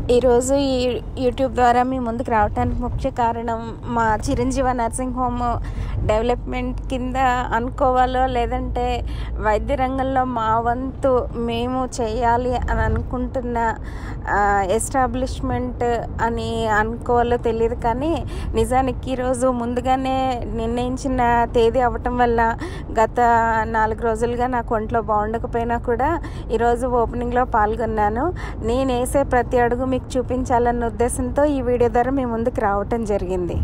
ఈరోజు ఈ యూట్యూబ్ ద్వారా మీ ముందుకు రావడానికి ముఖ్య కారణం మా చిరంజీవ నర్సింగ్ హోమ్ డెవలప్మెంట్ కింద అనుకోవాలో లేదంటే వైద్య రంగంలో మా వంతు మేము చేయాలి అని అనుకుంటున్న ఎస్టాబ్లిష్మెంట్ అని అనుకోవాలో తెలియదు కానీ నిజానికి ఈరోజు ముందుగానే నిర్ణయించిన తేదీ అవ్వటం వల్ల గత నాలుగు రోజులుగా నాకు ఒంట్లో బాగుండకపోయినా కూడా ఈరోజు ఓపెనింగ్లో పాల్గొన్నాను నేను వేసే ప్రతి అడుగు మీకు చూపించాలన్న ఉద్దేశంతో ఈ వీడియో ద్వారా మీ ముందుకు రావటం జరిగింది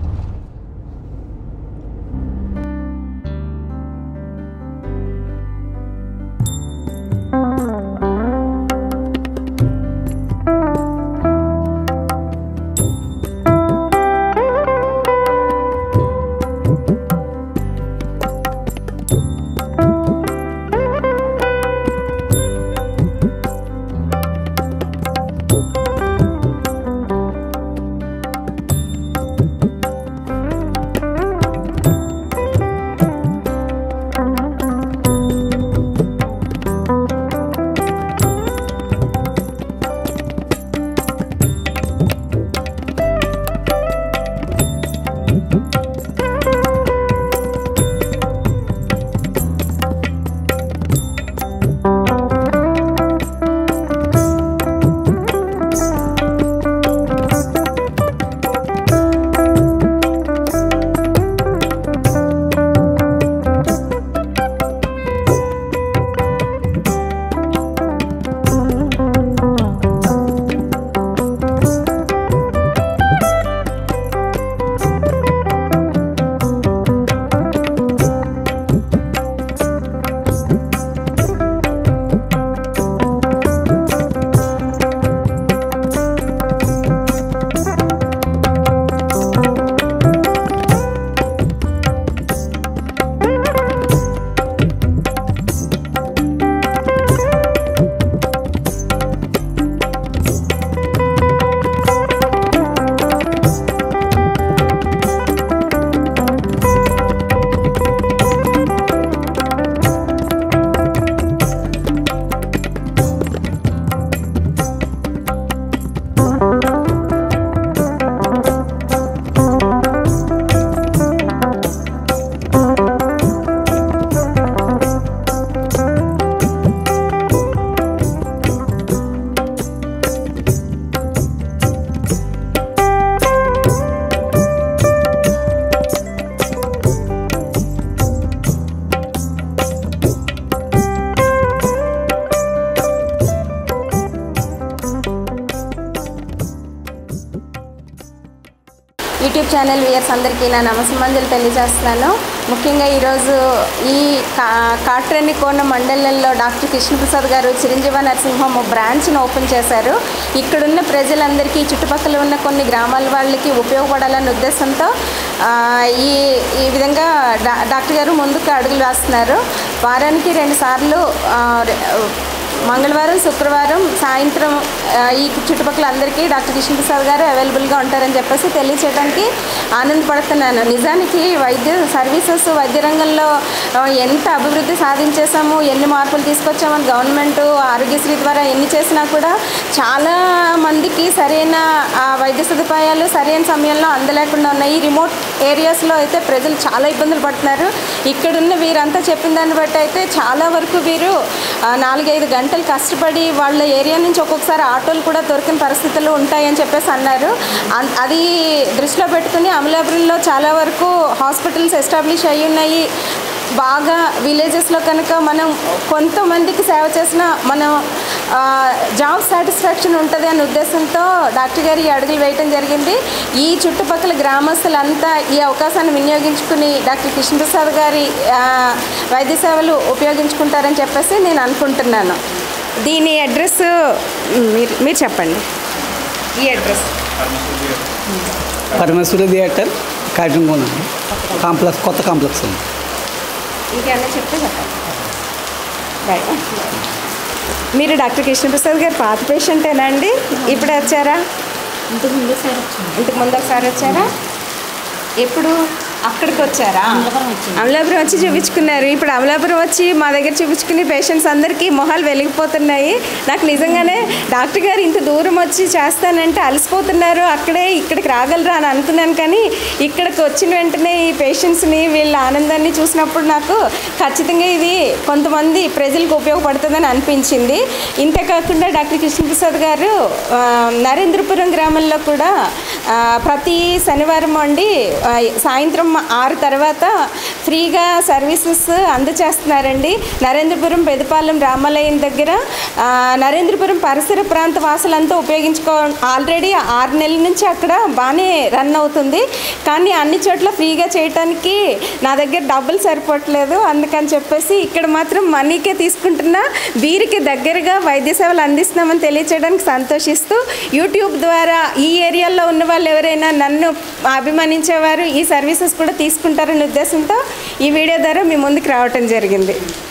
యూట్యూబ్ ఛానల్ వ్యూయర్స్ అందరికీ నా నమస్కారాలు తెలియజేస్తున్నాను ముఖ్యంగా ఈరోజు ఈ కా కాట్రేని కోన మండలంలో డాక్టర్ కృష్ణప్రసాద్ గారు చిరంజీవ నర్సింగ్ హోమ్ బ్రాంచ్ను ఓపెన్ చేశారు ఇక్కడున్న ప్రజలందరికీ చుట్టుపక్కల ఉన్న కొన్ని గ్రామాల వాళ్ళకి ఉపయోగపడాలన్న ఉద్దేశంతో ఆ, ఈ ఈ విధంగా డా డాక్టర్ గారు ముందుకు అడుగులు వేస్తున్నారు వారానికి రెండు సార్లు ఆ, రె- మంగళవారం శుక్రవారం సాయంత్రం ఆ, ఈ చుట్టుపక్కల అందరికీ డాక్టర్ కృష్ణప్రసాద్ గారు అవైలబుల్గా ఉంటారని చెప్పేసి తెలియచేయడానికి ఆనందపడుతున్నాను నిజానికి వైద్య సర్వీసెస్ వైద్య రంగంలో ఆ, ఎంత అభివృద్ధి సాధించేసాము ఎన్ని మార్పులు తీసుకొచ్చామని గవర్నమెంట్ ఆరోగ్యశ్రీ ద్వారా ఎన్ని చేసినా కూడా చాలా మందికి సరైన ఆ, వైద్య సదుపాయాలు సరైన సమయంలో అందలేకుండా ఉన్నాయి ఈ రిమోట్ ఏరియాస్లో అయితే ప్రజలు చాలా ఇబ్బందులు పడుతున్నారు ఇక్కడున్న వీరంతా చెప్పిన దాన్ని బట్టి అయితే చాలా వరకు వీరు ఆ, నాలుగైదు గంటలు కష్టపడి వాళ్ళ ఏరియా నుంచి ఒక్కొక్కసారి ఆటోలు కూడా దొరికిన పరిస్థితులు ఉంటాయని చెప్పేసి అన్నారు అన్- అది దృష్టిలో పెట్టుకుని అమలాపురంలో చాలా వరకు హాస్పిటల్స్ ఎస్టాబ్లిష్ అయ్యి ఉన్నాయి బాగా విలేజెస్లో కనుక మనం కొంతమందికి సేవ చేసిన మనం ఆ, జాబ్ సాటిస్ఫాక్షన్ ఉంటుంది అనే ఉద్దేశంతో డాక్టర్ గారు ఈ అడుగులు వేయటం జరిగింది ఈ చుట్టుపక్కల గ్రామస్తులంతా ఈ అవకాశాన్ని వినియోగించుకుని డాక్టర్ కృష్ణప్రసాద్ గారి ఆ, వైద్య సేవలు ఉపయోగించుకుంటారని చెప్పేసి నేను అనుకుంటున్నాను దీని అడ్రస్ మీరు మీరు చెప్పండి ఈ అడ్రస్ పరమేశ్వరి థియేటర్ కాకింగోన్ అండి కాంప్లెక్స్ కొత్త కాంప్లెక్స్ ఉంది ఇంకేమన్నా చెప్తే చెప్పండి బాయ్ మీరు డాక్టర్ కృష్ణప్రసాద్ గారు పాత పేషెంటేనా అండి ఇప్పుడు వచ్చారా ఇంతకు ముందు సార్ వచ్చింది ఇంతకు ముందు ఒకసారి వచ్చారా ఎప్పుడు అక్కడికి వచ్చారా అమలాపురం వచ్చింది. అమలాపురం వచ్చి చూపించుకున్నారు ఇప్పుడు అమలాపురం వచ్చి మా దగ్గర చూపించుకునే పేషెంట్స్ అందరికీ మొహాలు వెలిగిపోతున్నాయి నాకు నిజంగానే డాక్టర్ గారు ఇంత దూరం వచ్చి చేస్తానంటే అలసిపోతున్నారు అక్కడే ఇక్కడికి రాగలరా అని అనుకున్నాను కానీ ఇక్కడికి వచ్చిన వెంటనే ఈ పేషెంట్స్ని వీళ్ళ ఆనందాన్ని చూసినప్పుడు నాకు ఖచ్చితంగా ఇది కొంతమంది ప్రజలకు ఉపయోగపడుతుందని అనిపించింది ఇంతే కాకుండా డాక్టర్ కృష్ణప్రసాద్ గారు ఆ, నరేంద్రపురం గ్రామంలో కూడా ఆ, ప్రతి శనివారం అండి ఆ, సాయంత్రం ఆరు తర్వాత ఫ్రీగా సర్వీసెస్ అందచేస్తున్నారండి నరేంద్రపురం పెదపాలెం రామాలయం దగ్గర ఆ, నరేంద్రపురం పరిసర ప్రాంత వాసులంతా ఉపయోగించుకో ఆల్రెడీ ఆరు నెలల నుంచి అక్కడ బాగానే రన్ అవుతుంది కానీ అన్ని చోట్ల ఫ్రీగా చేయటానికి నా దగ్గర డబ్బులు సరిపోవట్లేదు అందుకని చెప్పేసి ఇక్కడ మాత్రం మనీకే తీసుకుంటున్నా వీరికి దగ్గరగా వైద్య సేవలు అందిస్తున్నామని తెలియచేయడానికి సంతోషిస్తూ యూట్యూబ్ ద్వారా ఈ ఏరియాలో ఉన్న వాళ్ళు ఎవరైనా నన్ను అభిమానించేవారు ఈ సర్వీసెస్ కూడా తీసుకుంటారనే ఉద్దేశంతో ఈ వీడియో ద్వారా మీ ముందుకు రావటం జరిగింది